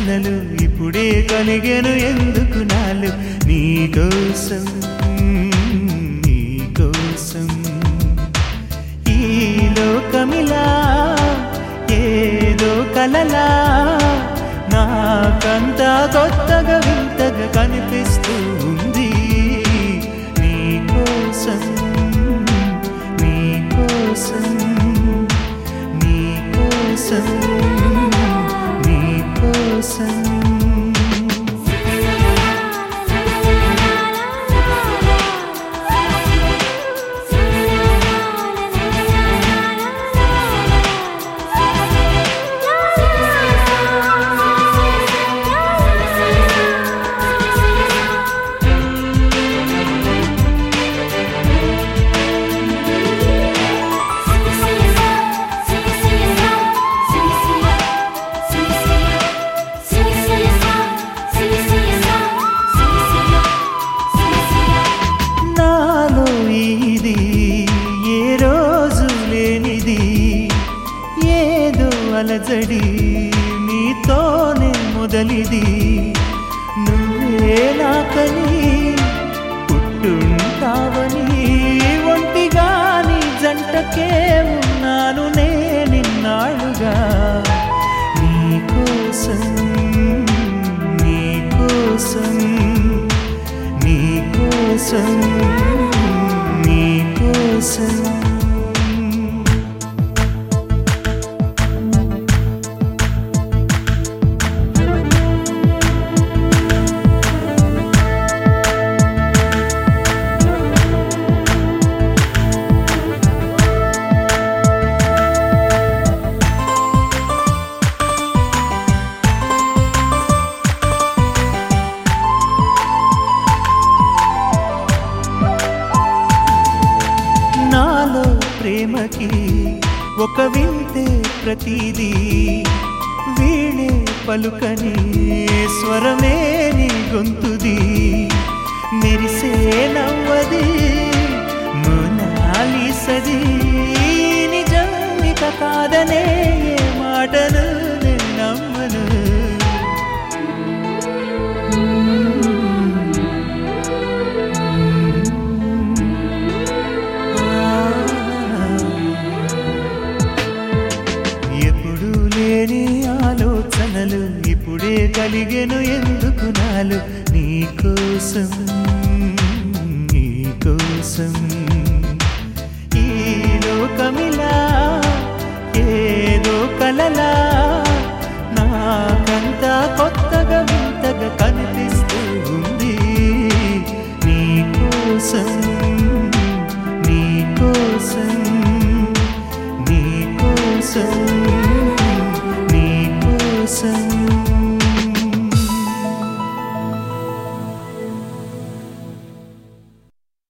ఆలోచనలు ఇప్పుడే కలిగెను ఎందుకు నాలు నీకోసం నీకోసం ఈ లోకమిలా ఏదో కలలా నాకంతా కొత్తగా వింతగా కనిపిస్తూ ఉంది నీకోసం నీకోసం నీకోసం నీకోసం నాలో ఇది ఏ రోజు లేనిది ఏదో అలజడి నీతోనే మొదలిది నువ్వే నాకని పుట్టుంటావని ఒంటిగాని జంటకే ఉన్నాను నేనిన్నాళ్ళుగా నీకోసం నీకోసం నీకోసం నీకోసం నాలో ప్రేమకి ఒక వింతే ప్రతిదీ వీణే పలుకని స్వరమే నీ గొంతుది మెరిసే నవ్వది మోనాలిసది నిజం ఇక కాదనే ఏ మాటను నేను నమ్మను ఎప్పుడు లేని ఆలోచనలు ఇప్పుడే కలిగెను ఎందుకు నాలు నీకోసం నీకోసం ఈ లోకమిలా ఏదో కలలా నాకంతా కొత్తగా వింతగా కనిపిస్తూ ఉంది నీకోసం నీకోసం నీకోసం నీకోసం